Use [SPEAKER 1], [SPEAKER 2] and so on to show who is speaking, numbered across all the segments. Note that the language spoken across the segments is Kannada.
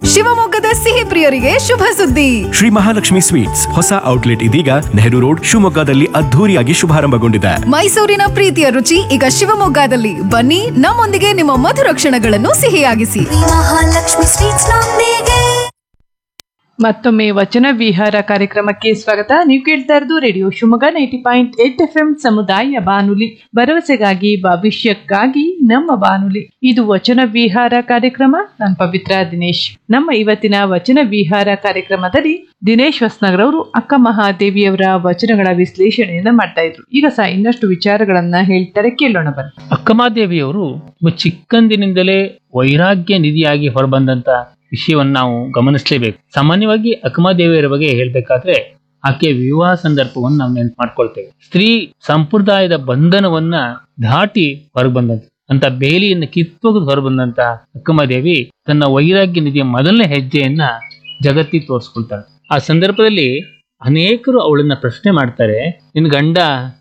[SPEAKER 1] ಶಿವಮೊಗ್ಗದ ಸಿಹಿ ಪ್ರಿಯರಿಗೆ ಶುಭ ಸುದ್ದಿ
[SPEAKER 2] ಶ್ರೀ ಮಹಾಲಕ್ಷ್ಮಿ ಸ್ವೀಟ್ಸ್ ಹೊಸ ಔಟ್ಲೆಟ್ ಇದೀಗ ನೆಹರು ರೋಡ್ ಶಿವಮೊಗ್ಗದಲ್ಲಿ ಅದ್ಧೂರಿಯಾಗಿ ಶುಭಾರಂಭಗೊಂಡಿದೆ
[SPEAKER 1] ಮೈಸೂರಿನ ಪ್ರೀತಿಯ ರುಚಿ ಈಗ ಶಿವಮೊಗ್ಗದಲ್ಲಿ ಬನ್ನಿ ನಮ್ಮೊಂದಿಗೆ ನಿಮ್ಮ ಮಧುರ ಕ್ಷಣಗಳನ್ನು ಸಿಹಿಯಾಗಿಸಿ
[SPEAKER 3] ಮಹಾಲಕ್ಷ್ಮಿ ಸ್ವೀಟ್ಸ್ ನೊಂದಿಗೆ
[SPEAKER 4] ಮತ್ತೊಮ್ಮೆ ವಚನ ವಿಹಾರ ಕಾರ್ಯಕ್ರಮಕ್ಕೆ ಸ್ವಾಗತ ನೀವು ಕೇಳ್ತಾ ಇರೋದು radio Shivamogga ninety point eight F M ಸಮುದಾಯ ಬಾನುಲಿ ಭರವಸೆಗಾಗಿ ಭವಿಷ್ಯಕ್ಕಾಗಿ ನಮ್ಮ ಬಾನುಲಿ ಇದು ವಚನ ವಿಹಾರ ಕಾರ್ಯಕ್ರಮ ನಾನು ಪವಿತ್ರ ದಿನೇಶ್ ನಮ್ಮ ಇವತ್ತಿನ ವಚನ ವಿಹಾರ ಕಾರ್ಯಕ್ರಮದಲ್ಲಿ ದಿನೇಶ್ ಹೊಸ್ನಗರ್ ಅವರು ಅಕ್ಕ ಮಹಾದೇವಿಯವರ ವಚನಗಳ ವಿಶ್ಲೇಷಣೆಯನ್ನ ಮಾಡ್ತಾ ಇದ್ರು ಈಗ ಸಹ ಇನ್ನಷ್ಟು ವಿಚಾರಗಳನ್ನ ಹೇಳ್ತಾರೆ ಕೇಳೋಣ ಬನ್ನಿ
[SPEAKER 5] ಅಕ್ಕಮಾದೇವಿಯವರು ಒಬ್ಬ ಚಿಕ್ಕಂದಿನಿಂದಲೇ ವೈರಾಗ್ಯ ನಿಧಿಯಾಗಿ ಹೊರಬಂದಂತ ವಿಷಯವನ್ನು ನಾವು ಗಮನಿಸಲೇಬೇಕು ಸಾಮಾನ್ಯವಾಗಿ ಅಕ್ಕಮಾದೇವಿಯರ ಬಗ್ಗೆ ಹೇಳ್ಬೇಕಾದ್ರೆ ಆಕೆಯ ವಿವಾಹ ಸಂದರ್ಭವನ್ನು ನಾವು ನೆನ್ಪು ಮಾಡ್ಕೊಳ್ತೇವೆ ಸ್ತ್ರೀ ಸಂಪ್ರದಾಯದ ಬಂಧನವನ್ನ ದಾಟಿ ಹೊರಬಂದಂತ ಅಂತ ಬೇಲಿಯನ್ನು ಕಿತ್ತೊಗೆದು ಹೊರಬಂದಂತ ಅಕ್ಕಮದೇವಿ ತನ್ನ ವೈರಾಗ್ಯ ನಿಧಿಯ ಮೊದಲನೇ ಹೆಜ್ಜೆಯನ್ನ ಜಗತ್ತಿಗೆ ತೋರಿಸ್ಕೊಳ್ತಾಳೆ ಆ ಸಂದರ್ಭದಲ್ಲಿ ಅನೇಕರು ಅವಳನ್ನ ಪ್ರಶ್ನೆ ಮಾಡ್ತಾರೆ ನಿನ್ ಗಂಡ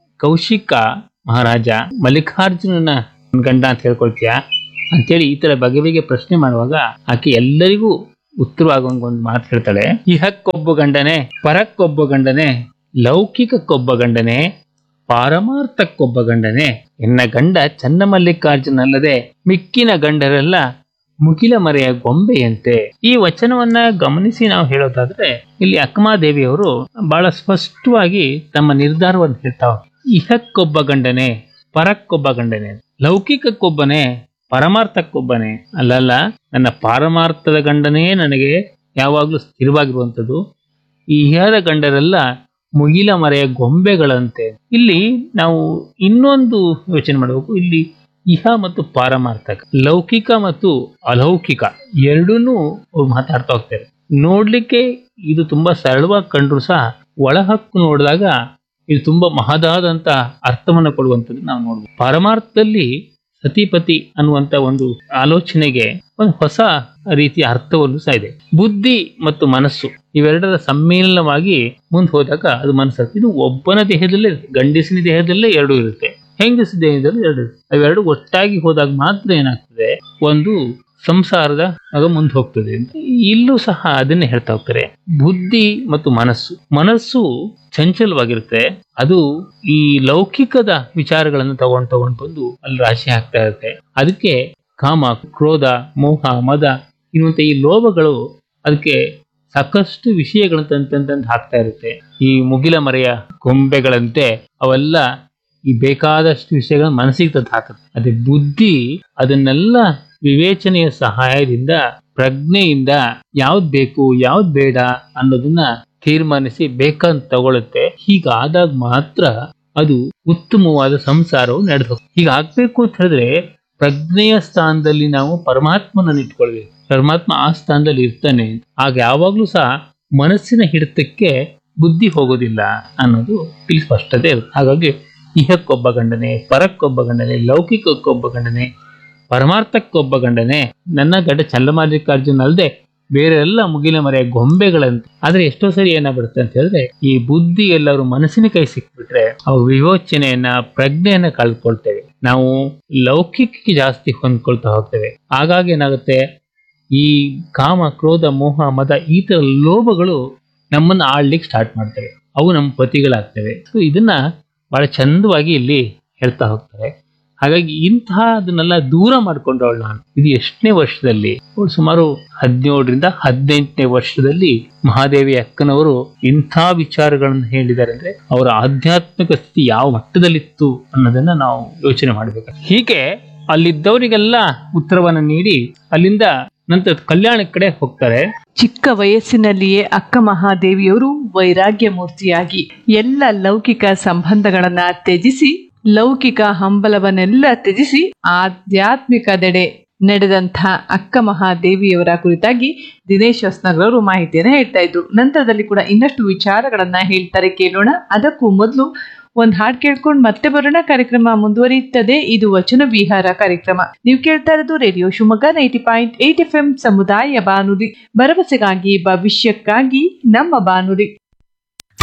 [SPEAKER 5] ಕೌಶಿಕ ಮಹಾರಾಜ ಮಲ್ಲಿಕಾರ್ಜುನನ ಗಂಡ ಅಂತ ಹೇಳ್ಕೊಳ್ತೀಯ ಅಂತೇಳಿ ಈ ತರ ಬಗೆ ಬಗೆ ಪ್ರಶ್ನೆ ಮಾಡುವಾಗ ಆಕೆ ಎಲ್ಲರಿಗೂ ಉತ್ತರವಾಗುವಂಗ ಒಂದು ಮಾತು ಹೇಳ್ತಾಳೆ ಇಹಕ್ಕೊಬ್ಬ ಗಂಡನೆ ಪರಕ್ಕೊಬ್ಬ ಗಂಡನೆ ಲೌಕಿಕಕ್ಕೊಬ್ಬ ಗಂಡನೆ ಪಾರಮಾರ್ಥಕ್ಕೊಬ್ಬ ಗಂಡನೆ ಎನ್ನ ಗಂಡ ಚನ್ನಮಲ್ಲಿಕಾರ್ಜುನಲ್ಲದೆ ಮಿಕ್ಕಿನ ಗಂಡರೆಲ್ಲ ಮುಗಿಲ ಮರೆಯ ಗೊಂಬೆಯಂತೆ ಈ ವಚನವನ್ನ ಗಮನಿಸಿ ನಾವು ಹೇಳೋದಾದ್ರೆ ಇಲ್ಲಿ ಅಕ್ಕಮಾದೇವಿಯವರು ಬಹಳ ಸ್ಪಷ್ಟವಾಗಿ ತಮ್ಮ ನಿರ್ಧಾರವನ್ನು ಹೇಳ್ತಾವ ಇಹಕ್ಕೊಬ್ಬ ಗಂಡನೆ ಪರಕ್ಕೊಬ್ಬ ಗಂಡನೆ ಲೌಕಿಕಕ್ಕೊಬ್ಬನೇ ಪರಮಾರ್ಥಕ್ಕೊಬ್ಬನೇ ಅಲ್ಲಲ್ಲ ನನ್ನ ಪಾರಮಾರ್ಥದ ಗಂಡನೇ ನನಗೆ ಯಾವಾಗ್ಲೂ ಸ್ಥಿರವಾಗಿರುವಂಥದ್ದು ಈ ಇಹದ ಗಂಡರೆಲ್ಲ ಮುಗಿಲ ಮರೆಯ ಗೊಂಬೆಗಳಂತೆ ಇಲ್ಲಿ ನಾವು ಇನ್ನೊಂದು ಯೋಚನೆ ಮಾಡಬೇಕು ಇಲ್ಲಿ ಇಹ ಮತ್ತು ಪಾರಮಾರ್ಥಕ ಲೌಕಿಕ ಮತ್ತು ಅಲೌಕಿಕ ಎರಡನ್ನೂ ಅವ್ರು ಮಾತಾಡ್ತಾ ಹೋಗ್ತಾರೆ ನೋಡ್ಲಿಕ್ಕೆ ಇದು ತುಂಬಾ ಸರಳವಾಗಿ ಕಂಡ್ರು ಸಹ ಒಳಹಕ್ಕು ನೋಡಿದಾಗ ಇದು ತುಂಬಾ ಮಹದಾದಂತ ಅರ್ಥವನ್ನು ಕೊಡುವಂಥದ್ದು ನಾವು ನೋಡ್ಬೋದು ಪಾರಮಾರ್ಥದಲ್ಲಿ ಸತಿಪತಿ ಅನ್ನುವಂತ ಒಂದು ಆಲೋಚನೆಗೆ ಒಂದು ಹೊಸ ರೀತಿಯ ಅರ್ಥವನ್ನು ಸಹ ಇದೆ ಬುದ್ಧಿ ಮತ್ತು ಮನಸ್ಸು ಇವೆರಡರ ಸಮ್ಮಿಲನವಾಗಿ ಮುಂದೆ ಹೋದಾಗ ಅದು ಮನಸ್ಸು ಇದು ಒಬ್ಬನ ದೇಹದಲ್ಲೇ ಇರುತ್ತೆ ಗಂಡಸಿನ ದೇಹದಲ್ಲೇ ಎರಡು ಇರುತ್ತೆ ಹೆಂಗಸ ದೇಹದಲ್ಲಿ ಎರಡು ಇರುತ್ತೆ ಅವೆರಡು ಒಟ್ಟಾಗಿ ಹೋದಾಗ ಮಾತ್ರ ಏನಾಗ್ತದೆ ಒಂದು ಸಂಸಾರದ ಆಗ ಮುಂದೆ ಹೋಗ್ತದೆ ಅಂತ ಇಲ್ಲೂ ಸಹ ಅದನ್ನೇ ಹೇಳ್ತಾ ಹೋಗ್ತಾರೆ ಬುದ್ಧಿ ಮತ್ತು ಮನಸ್ಸು ಮನಸ್ಸು ಚಂಚಲವಾಗಿರುತ್ತೆ ಅದು ಈ ಲೌಕಿಕದ ವಿಚಾರಗಳನ್ನು ತಗೊಂಡ್ ತಗೊಂಡ್ ಬಂದು ಅಲ್ಲಿ ರಾಶಿ ಹಾಕ್ತಾ ಇರುತ್ತೆ ಅದಕ್ಕೆ ಕಾಮ ಕ್ರೋಧ ಮೋಹ ಮದ ಇನ್ನುವಂತ ಈ ಲೋಭಗಳು ಅದಕ್ಕೆ ಸಾಕಷ್ಟು ವಿಷಯಗಳನ್ನ ತಂದ್ ತಂದ್ ತಂದ್ ಹಾಕ್ತಾ ಇರುತ್ತೆ ಈ ಮುಗಿಲ ಮರೆಯ ಗೊಂಬೆಗಳಂತೆ ಅವೆಲ್ಲ ಈ ಬೇಕಾದಷ್ಟು ವಿಷಯಗಳನ್ನ ಮನಸ್ಸಿಗೆ ತಂದು ಹಾಕುತ್ತೆ ಅದೇ ಬುದ್ಧಿ ಅದನ್ನೆಲ್ಲ ವಿವೇಚನೆಯ ಸಹಾಯದಿಂದ ಪ್ರಜ್ಞೆಯಿಂದ ಯಾವ್ದ್ ಬೇಕು ಯಾವ್ದ್ ಬೇಡ ಅನ್ನೋದನ್ನ ತೀರ್ಮಾನಿಸಿ ಬೇಕಂತ ತಗೊಳುತ್ತೆ ಹೀಗಾದಾಗ ಮಾತ್ರ ಅದು ಉತ್ತಮವಾದ ಸಂಸಾರವು ನಡೆದು ಹೋಗುತ್ತೆ ಹೀಗಾಗ್ಬೇಕು ಅಂತ ಹೇಳಿದ್ರೆ ಪ್ರಜ್ಞೆಯ ಸ್ಥಾನದಲ್ಲಿ ನಾವು ಪರಮಾತ್ಮನನ್ನು ಇಟ್ಕೊಳ್ಬೇಕು ಪರಮಾತ್ಮ ಆ ಸ್ಥಾನದಲ್ಲಿ ಇರ್ತಾನೆ ಆಗ ಯಾವಾಗ್ಲೂ ಸಹ ಮನಸ್ಸಿನ ಹಿಡಿತಕ್ಕೆ ಬುದ್ಧಿ ಹೋಗೋದಿಲ್ಲ ಅನ್ನೋದು ಇಲ್ಲಿ ಸ್ಪಷ್ಟತೆ ಇರುತ್ತೆ ಹಾಗಾಗಿ ಇಹಕ್ಕೊಬ್ಬ ಗಂಡನೆ ಪರಕ್ಕೊಬ್ಬ ಗಂಡನೆ ಲೌಕಿಕಕ್ಕೊಬ್ಬ ಗಂಡನೆ ಪರಮಾರ್ಥಕ್ಕೊಬ್ಬ ಗಂಡನೆ ನನ್ನ ಗಂಡ ಚಲ್ಲಮಲ್ಲಿಕಾರ್ಜುನ ಅಲ್ಲದೆ ಬೇರೆ ಎಲ್ಲ ಮುಗಿಲ ಮರೆಯ ಗೊಂಬೆಗಳಂತೆ ಆದ್ರೆ ಎಷ್ಟೋ ಸರಿ ಏನಾಗ್ಬಿಡುತ್ತೆ ಅಂತ ಹೇಳಿದ್ರೆ ಈ ಬುದ್ಧಿ ಎಲ್ಲರೂ ಮನಸ್ಸಿನ ಕೈ ಸಿಕ್ಬಿಟ್ರೆ ಅವು ವಿವೇಚನೆಯನ್ನ ಪ್ರಜ್ಞೆಯನ್ನ ಕಳ್ಕೊಳ್ತೇವೆ ನಾವು ಲೌಕಿಕಕ್ಕೆ ಜಾಸ್ತಿ ಹೊಂದ್ಕೊಳ್ತಾ ಹೋಗ್ತೇವೆ ಆಗಾಗ ಏನಾಗುತ್ತೆ ಈ ಕಾಮ ಕ್ರೋಧ ಮೋಹ ಮದ ಈ ತರ ಲೋಭಗಳು ನಮ್ಮನ್ನ ಆಳ್ಲಿಕ್ಕೆ ಸ್ಟಾರ್ಟ್ ಮಾಡ್ತವೆ ಅವು ನಮ್ಮ ಪತಿಗಳಾಗ್ತವೆ ಸೊ ಇದನ್ನ ಬಹಳ ಚಂದವಾಗಿ ಇಲ್ಲಿ ಹೇಳ್ತಾ ಹೋಗ್ತಾರೆ ಹಾಗಾಗಿ ಇಂತಹ ಅದನ್ನೆಲ್ಲ ದೂರ ಮಾಡ್ಕೊಂಡವಳು ನಾನು ಇದು ಎಷ್ಟನೇ ವರ್ಷದಲ್ಲಿ ಅವಳು ಸುಮಾರು ಹದಿನೇಳರಿಂದ ಹದಿನೆಂಟನೇ ವರ್ಷದಲ್ಲಿ ಮಹಾದೇವಿ ಅಕ್ಕನವರು ಇಂಥ ವಿಚಾರಗಳನ್ನು ಹೇಳಿದ್ದಾರೆ ಅಂದ್ರೆ ಅವರ ಆಧ್ಯಾತ್ಮಿಕ ಸ್ಥಿತಿ ಯಾವ ಮಟ್ಟದಲ್ಲಿತ್ತು ಅನ್ನೋದನ್ನ ನಾವು ಯೋಚನೆ ಮಾಡಬೇಕು ಹೀಗೆ ಅಲ್ಲಿದ್ದವರಿಗೆಲ್ಲ ಉತ್ತರವನ್ನ ನೀಡಿ ಅಲ್ಲಿಂದ ನಂತರ ಕಲ್ಯಾಣ ಕಡೆ ಹೋಗ್ತಾರೆ
[SPEAKER 4] ಚಿಕ್ಕ ವಯಸ್ಸಿನಲ್ಲಿಯೇ ಅಕ್ಕ ಮಹಾದೇವಿಯವರು ವೈರಾಗ್ಯ ಮೂರ್ತಿಯಾಗಿ ಎಲ್ಲ ಲೌಕಿಕ ಸಂಬಂಧಗಳನ್ನ ತ್ಯಜಿಸಿ ಲೌಕಿಕ ಹಂಬಲವನ್ನೆಲ್ಲ ತ್ಯಜಿಸಿ ಆಧ್ಯಾತ್ಮಿಕದೆಡೆ ನಡೆದಂಥ ಅಕ್ಕ ಮಹಾದೇವಿಯವರ ಕುರಿತಾಗಿ ದಿನೇಶ್ ಹೊಸ್ನಗರ್ ಅವರು ಮಾಹಿತಿಯನ್ನು ಹೇಳ್ತಾ ಇದ್ರು ನಂತರದಲ್ಲಿ ಕೂಡ ಇನ್ನಷ್ಟು ವಿಚಾರಗಳನ್ನ ಹೇಳ್ತಾರೆ ಕೇಳೋಣ ಅದಕ್ಕೂ ಮೊದಲು ಒಂದ್ ಹಾಡ್ ಕೇಳ್ಕೊಂಡು ಮತ್ತೆ ಬರೋಣ ಕಾರ್ಯಕ್ರಮ ಮುಂದುವರಿಯುತ್ತದೆ ಇದು ವಚನ ವಿಹಾರ ಕಾರ್ಯಕ್ರಮ ನೀವು ಕೇಳ್ತಾ ಇರೋದು radio Shivamogga ninety point eight F M ಸಮುದಾಯ ಬಾನುಲಿ ಭರವಸೆಗಾಗಿ ಭವಿಷ್ಯಕ್ಕಾಗಿ ನಮ್ಮ ಬಾನುಲಿ